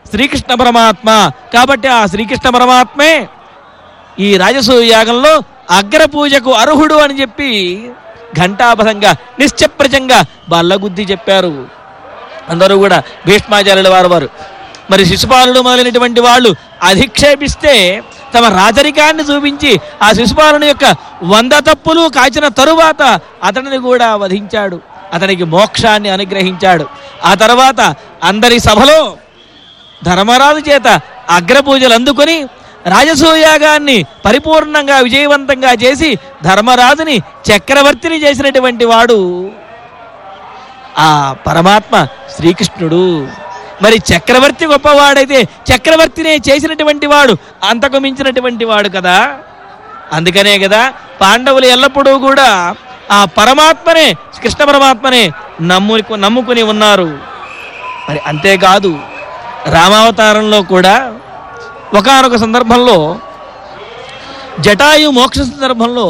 శ్రీకృష్ణ పరమాత్మ కాబట్టి ఆ శ్రీకృష్ణ పరమాత్మే ఈ రాజసూయ యాగంలో అగ్ర పూజకు అర్హుడు అని చెప్పి ఘంటాపథంగా నిశ్చప్రజంగా బల్లగుద్ది చెప్పారు అందరూ కూడా భీష్మాచార్యుల వారు వారు మరి శిశుపాలుడు మొదలైనటువంటి వాళ్ళు అధిక్షేపిస్తే తమ రాజరికాన్ని చూపించి ఆ శిశుపాలుని యొక్క వంద తప్పులు కాచిన తరువాత అతనిని కూడా వధించాడు అతనికి మోక్షాన్ని అనుగ్రహించాడు ఆ తర్వాత అందరి సభలో ధర్మరాజు చేత అగ్రపూజలు అందుకొని రాజసూయాగాన్ని పరిపూర్ణంగా విజయవంతంగా చేసి ధర్మరాజుని చక్రవర్తిని చేసినటువంటి వాడు ఆ పరమాత్మ శ్రీకృష్ణుడు మరి చక్రవర్తి గొప్పవాడైతే చక్రవర్తినే చేసినటువంటి వాడు అంతకు మించినటువంటి వాడు కదా అందుకనే కదా పాండవులు ఎల్లప్పుడూ కూడా ఆ పరమాత్మనే కృష్ణ పరమాత్మనే నమ్ము నమ్ముకుని ఉన్నారు మరి అంతేకాదు రామావతారంలో కూడా ఒకానొక సందర్భంలో జటాయు మోక్ష సందర్భంలో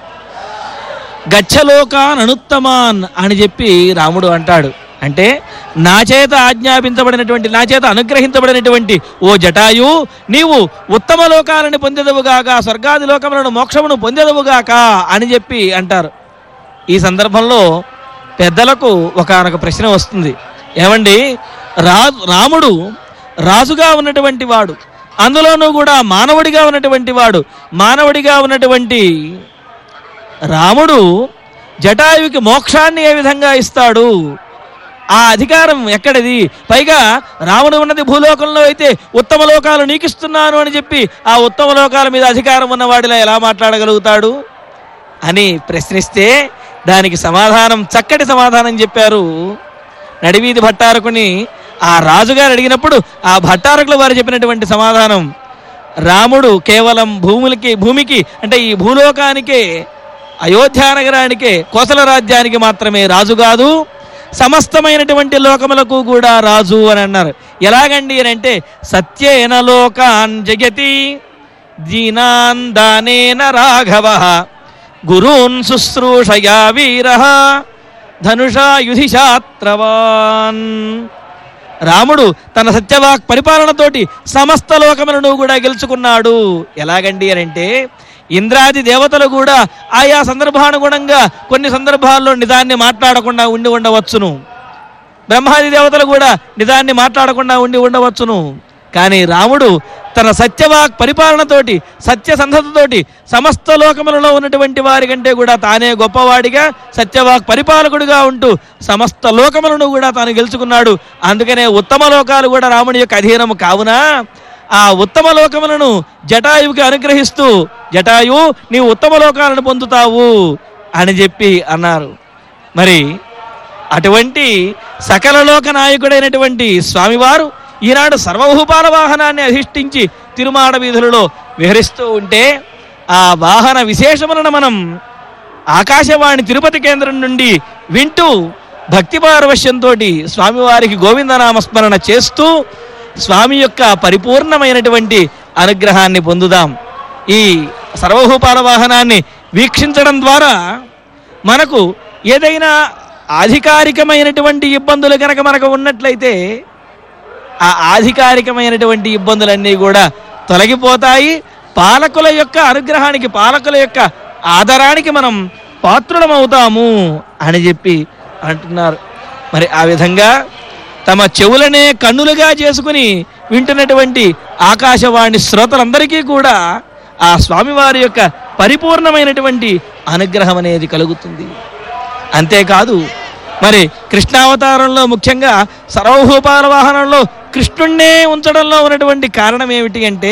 గచ్చలోకాన్ అనుత్తమాన్ అని చెప్పి రాముడు అంటాడు అంటే నా చేత ఆజ్ఞాపించబడినటువంటి నా చేత అనుగ్రహించబడినటువంటి ఓ జటాయు నీవు ఉత్తమ లోకాలను పొందెదవుగాక స్వర్గాది లోకములను మోక్షమును పొందెదవుగాక అని చెప్పి అంటారు ఈ సందర్భంలో పెద్దలకు ఒకానొక ప్రశ్న వస్తుంది ఏమండి రా రాముడు రాజుగా ఉన్నటువంటి వాడు అందులోనూ కూడా మానవుడిగా ఉన్నటువంటి వాడు మానవుడిగా ఉన్నటువంటి రాముడు జటాయువుకి మోక్షాన్ని ఏ విధంగా ఇస్తాడు ఆ అధికారం ఎక్కడిది పైగా రాముడు ఉన్నది భూలోకంలో అయితే ఉత్తమ లోకాలు నీకిస్తున్నాను అని చెప్పి ఆ ఉత్తమ లోకాల మీద అధికారం ఉన్నవాడిలా ఎలా మాట్లాడగలుగుతాడు అని ప్రశ్నిస్తే దానికి సమాధానం చక్కటి సమాధానం చెప్పారు నడివీధి భట్టారకుని ఆ రాజుగారు అడిగినప్పుడు ఆ భట్టారకులు వారు చెప్పినటువంటి సమాధానం రాముడు కేవలం భూములకి భూమికి అంటే ఈ భూలోకానికే అయోధ్య నగరానికే కోసల రాజ్యానికి మాత్రమే రాజు కాదు సమస్తమైనటువంటి లోకములకు కూడా రాజు అని అన్నారు ఎలాగండి అని అంటే సత్యేన లోకాన్ జగతి దీనాన్ దానేన రాఘవ గురూన్ శుశ్రూషయా వీర ధనుషా యుధిశాత్రవాన్ రాముడు తన సత్యవాక్ పరిపాలనతోటి సమస్త లోకములను కూడా గెలుచుకున్నాడు ఎలాగండి అని అంటే ఇంద్రాది దేవతలు కూడా ఆయా సందర్భానుగుణంగా కొన్ని సందర్భాల్లో నిదాన్ని మాట్లాడకుండా ఉండి ఉండవచ్చును బ్రహ్మాది దేవతలు కూడా నిదాన్ని మాట్లాడకుండా ఉండి ఉండవచ్చును కానీ రాముడు తన సత్యవాక్ పరిపాలనతోటి సత్యసంధతతోటి సమస్త లోకములలో ఉన్నటువంటి వారి కంటే కూడా తానే గొప్పవాడిగా సత్యవాక్ పరిపాలకుడిగా ఉంటూ సమస్త లోకములను కూడా తాను గెలుచుకున్నాడు అందుకనే ఉత్తమ లోకాలు కూడా రాముడి యొక్క అధీనము కావున ఆ ఉత్తమ లోకములను జటాయువుకి అనుగ్రహిస్తూ జటాయు నీవు ఉత్తమ లోకాలను పొందుతావు అని చెప్పి అన్నారు మరి అటువంటి సకల లోక నాయకుడైనటువంటి స్వామివారు ఈనాడు సర్వభూపాల వాహనాన్ని అధిష్ఠించి తిరుమాడ వీధులలో విహరిస్తూ ఉంటే ఆ వాహన విశేషములను మనం ఆకాశవాణి తిరుపతి కేంద్రం నుండి వింటూ భక్తి పారవశ్యంతో స్వామివారికి గోవిందనామస్మరణ చేస్తూ స్వామి యొక్క పరిపూర్ణమైనటువంటి అనుగ్రహాన్ని పొందుదాం ఈ సర్వభూపాల వాహనాన్ని వీక్షించడం ద్వారా మనకు ఏదైనా ఆధికారికమైనటువంటి ఇబ్బందులు కనుక మనకు ఉన్నట్లయితే ఆ ఆధికారికమైనటువంటి ఇబ్బందులన్నీ కూడా తొలగిపోతాయి పాలకుల యొక్క అనుగ్రహానికి పాలకుల యొక్క ఆదరానికి మనం పాత్రులమవుతాము అని చెప్పి అంటున్నారు మరి ఆ విధంగా తమ చెవులనే కన్నులుగా చేసుకుని వింటున్నటువంటి ఆకాశవాణి శ్రోతలందరికీ కూడా ఆ స్వామివారి యొక్క పరిపూర్ణమైనటువంటి అనుగ్రహం అనేది కలుగుతుంది అంతేకాదు మరి కృష్ణావతారంలో ముఖ్యంగా సర్వభూపాల వాహనంలో కృష్ణుణ్ణే ఉంచడంలో ఉన్నటువంటి కారణం ఏమిటి అంటే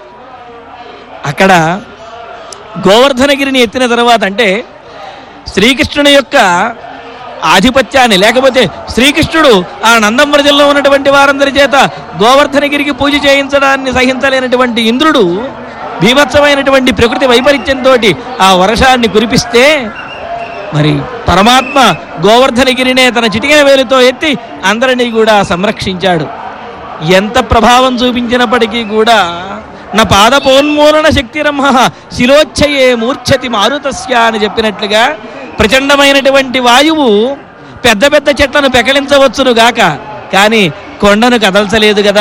అక్కడ గోవర్ధనగిరిని ఎత్తిన తర్వాత అంటే శ్రీకృష్ణుని యొక్క ఆధిపత్యాన్ని లేకపోతే శ్రీకృష్ణుడు ఆ నందమృజల్లో ఉన్నటువంటి వారందరి చేత గోవర్ధనగిరికి పూజ చేయించడాన్ని సహించలేనటువంటి ఇంద్రుడు భీభత్సమైనటువంటి ప్రకృతి వైపరీత్యంతో ఆ వర్షాన్ని కురిపిస్తే మరి పరమాత్మ గోవర్ధనగిరినే తన చిటికెన వేలుతో ఎత్తి అందరినీ కూడా సంరక్షించాడు ఎంత ప్రభావం చూపించినప్పటికీ కూడా నా పాదపోన్మూలన శక్తిరమ్మ శిలోచ్ఛయే మూర్ఛతి మారుతస్య అని చెప్పినట్లుగా ప్రచండమైనటువంటి వాయువు పెద్ద పెద్ద చెట్లను పెకలించవచ్చును గాక కానీ కొండను కదల్చలేదు కదా